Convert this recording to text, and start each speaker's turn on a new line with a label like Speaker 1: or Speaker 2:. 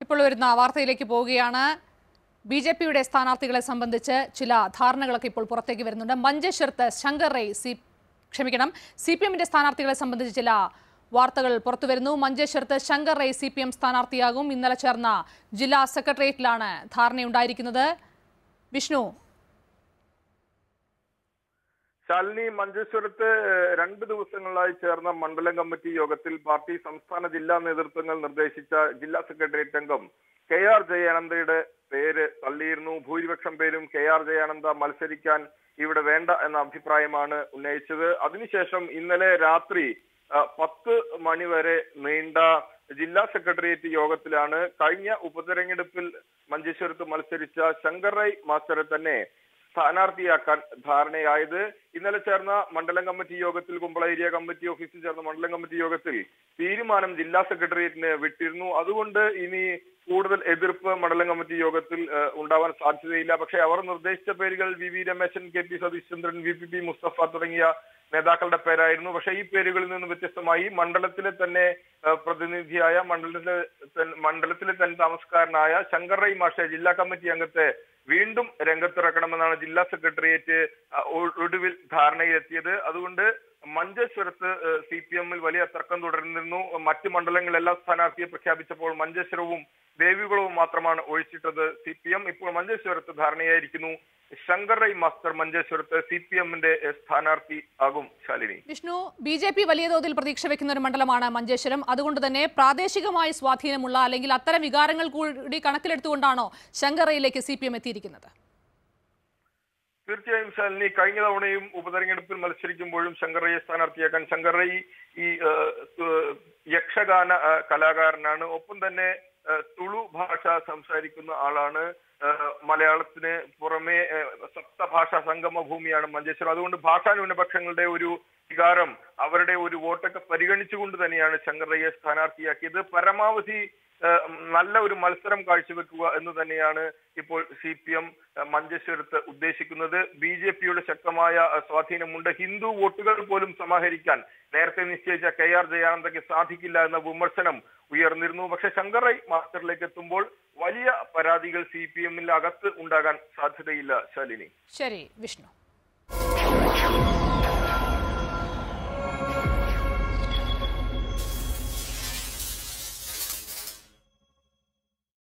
Speaker 1: ഇപ്പോൾ വരുന്ന വാർത്തയിലേക്ക് പോവുകയാണ് ബി ജെ പിയുടെ സ്ഥാനാർത്ഥികളെ സംബന്ധിച്ച് ചില ധാരണകളൊക്കെ ഇപ്പോൾ പുറത്തേക്ക് വരുന്നുണ്ട് മഞ്ചേശ്വരത്ത് ശങ്കർ റൈ സി ക്ഷമിക്കണം സി പി എമ്മിന്റെ സ്ഥാനാർത്ഥികളെ സംബന്ധിച്ച് ചില വാർത്തകൾ പുറത്തു വരുന്നു മഞ്ചേശ്വരത്ത് Shankar Rai C P M സ്ഥാനാർത്ഥിയാകും ഇന്നലെ ചേർന്ന ജില്ലാ സെക്രട്ടേറിയറ്റിലാണ് ധാരണയുണ്ടായിരിക്കുന്നത് വിഷ്ണു
Speaker 2: ശാലിനി മഞ്ചേശ്വരത്ത് ഏഹ്, രണ്ട് ദിവസങ്ങളായി ചേർന്ന മണ്ഡലം കമ്മിറ്റി യോഗത്തിൽ പാർട്ടി സംസ്ഥാന ജില്ലാ നേതൃത്വങ്ങൾ നിർദ്ദേശിച്ച ജില്ലാ സെക്രട്ടേറിയറ്റ് അംഗം കെ ആർ ജയാനന്ദയുടെ പേര് തള്ളിയിരുന്നു ഭൂരിപക്ഷം പേരും കെ ആർ ജയാനന്ദ മത്സരിക്കാൻ ഇവിടെ വേണ്ട എന്ന അഭിപ്രായമാണ് ഉന്നയിച്ചത് അതിനുശേഷം ഇന്നലെ രാത്രി ആ, പത്ത് മണിവരെ നീണ്ട ജില്ലാ സെക്രട്ടേറിയറ്റ് യോഗത്തിലാണ് കഴിഞ്ഞ ഉപതെരഞ്ഞെടുപ്പിൽ മഞ്ചേശ്വരത്ത് മത്സരിച്ച ശങ്കർ റൈ മാസ്റ്ററെ തന്നെ സ്ഥാനാർത്ഥിയാക്കാൻ ധാരണയായത് ഇന്നലെ ചേർന്ന മണ്ഡലം കമ്മിറ്റി യോഗത്തിൽ കുമ്പള ഏരിയ കമ്മിറ്റി ഓഫീസിൽ ചേർന്ന മണ്ഡലം കമ്മിറ്റി യോഗത്തിൽ തീരുമാനം ജില്ലാ സെക്രട്ടേറിയറ്റിന് വിട്ടിരുന്നു അതുകൊണ്ട് ഇനി കൂടുതൽ എതിർപ്പ് മണ്ഡലം കമ്മിറ്റി യോഗത്തിൽ ഏഹ്, ഉണ്ടാവാൻ സാധ്യതയില്ല പക്ഷേ അവർ നിർദ്ദേശിച്ച പേരുകൾ V V Rameshan K P Satheeshchandran V P P Mustafa തുടങ്ങിയ നേതാക്കളുടെ പേരായിരുന്നു പക്ഷേ ഈ പേരുകളിൽ നിന്ന് വ്യത്യസ്തമായി മണ്ഡലത്തിലെ തന്നെ ഏഹ്, പ്രതിനിധിയായ മണ്ഡലത്തിലെ തൻ- മണ്ഡലത്തിലെ തന്നെ താമസക്കാരനായ ശങ്കർ റൈ മാഷെ ജില്ലാ കമ്മിറ്റി അംഗത്തെ വീണ്ടും രംഗത്തിറക്കണമെന്നാണ് ജില്ലാ സെക്രട്ടേറിയറ്റ് അഹ്, ഒ- ഒടുവിൽ ധാരണയിലെത്തിയത് അതുകൊണ്ട് മഞ്ചേശ്വരത്ത് സി പി എമ്മിൽ വലിയ തർക്കം തുടർന്നിരുന്നു മറ്റ് മണ്ഡലങ്ങളിലെല്ലാം സ്ഥാനാർത്ഥിയെ പ്രഖ്യാപിച്ചപ്പോൾ മഞ്ചേശ്വരവും ദേവികുളവും മാത്രമാണ് ഒഴിച്ചിട്ടത് സി പി എം ഇപ്പോൾ മഞ്ചേശ്വരത്ത് ധാരണയായിരിക്കുന്നു ശങ്കർ റൈ മാസ്റ്റർ മഞ്ചേശ്വരത്ത് സി പി എമ്മിന്റെ സ്ഥാനാർത്ഥി ആകും Shalini
Speaker 1: Vishnu B J P വലിയ തോതിൽ പ്രതീക്ഷ വെക്കുന്ന ഒരു മണ്ഡലമാണ് മഞ്ചേശ്വരം അതുകൊണ്ട് തന്നെ പ്രാദേശികമായി സ്വാധീനമുള്ള അല്ലെങ്കിൽ അത്തരം വികാരങ്ങൾ കൂടി കണക്കിലെടുത്തുകൊണ്ടാണോ ശങ്കറയിലേക്ക് സി പി എം എത്തിയിരിക്കുന്നത്
Speaker 2: തീർച്ചയായും ശാലിനി കഴിഞ്ഞ തവണയും ഉപതെരഞ്ഞെടുപ്പിൽ മത്സരിക്കുമ്പോഴും ശങ്കറയ്യെ സ്ഥാനാർത്ഥിയാക്കാൻ ശങ്കറൈ ഈ ഏഹ്, ഏഹ്, യക്ഷഗാന ഏഹ്, കലാകാരനാണ് ഒപ്പം തന്നെ ഏഹ്, തുളു ഭാഷ സംസാരിക്കുന്ന ആളാണ് ഏഹ്, മലയാളത്തിന് പുറമെ ഏഹ്, സപ്തഭാഷാ സംഗമ ഭൂമിയാണ് മഞ്ചേശ്വരം അതുകൊണ്ട് ഭാഷാ ന്യൂനപക്ഷങ്ങളുടെ ഒരു വികാരം അവരുടെ ഒരു വോട്ടൊക്കെ പരിഗണിച്ചുകൊണ്ട് തന്നെയാണ് ശങ്കറയ്യെ സ്ഥാനാർത്ഥിയാക്കിയത് പരമാവധി ഏഹ്, നല്ല ഒരു മത്സരം കാഴ്ചവെക്കുക എന്ന് തന്നെയാണ് ഇപ്പോൾ സി പി എം മഞ്ചേശ്വരത്ത് ഉദ്ദേശിക്കുന്നത് ബി ജെ പിയുടെ ശക്തമായ ഏഹ്, സ്വാധീനമുണ്ട് ഹിന്ദു വോട്ടുകൾ പോലും സമാഹരിക്കാൻ നേരത്തെ നിശ്ചയിച്ച കെ ആർ ജയാനന്ദയ്ക്ക് സാധിക്കില്ല എന്ന വിമർശനം ഉയർന്നിരുന്നു പക്ഷെ ശങ്കർ റൈ മാസ്റ്ററിലേക്ക് എത്തുമ്പോൾ വലിയ പരാതികൾ സി പി എമ്മിൽ അകത്ത് ഉണ്ടാകാൻ സാധ്യതയില്ല ശാലിനി
Speaker 1: ശരി വിഷ്ണു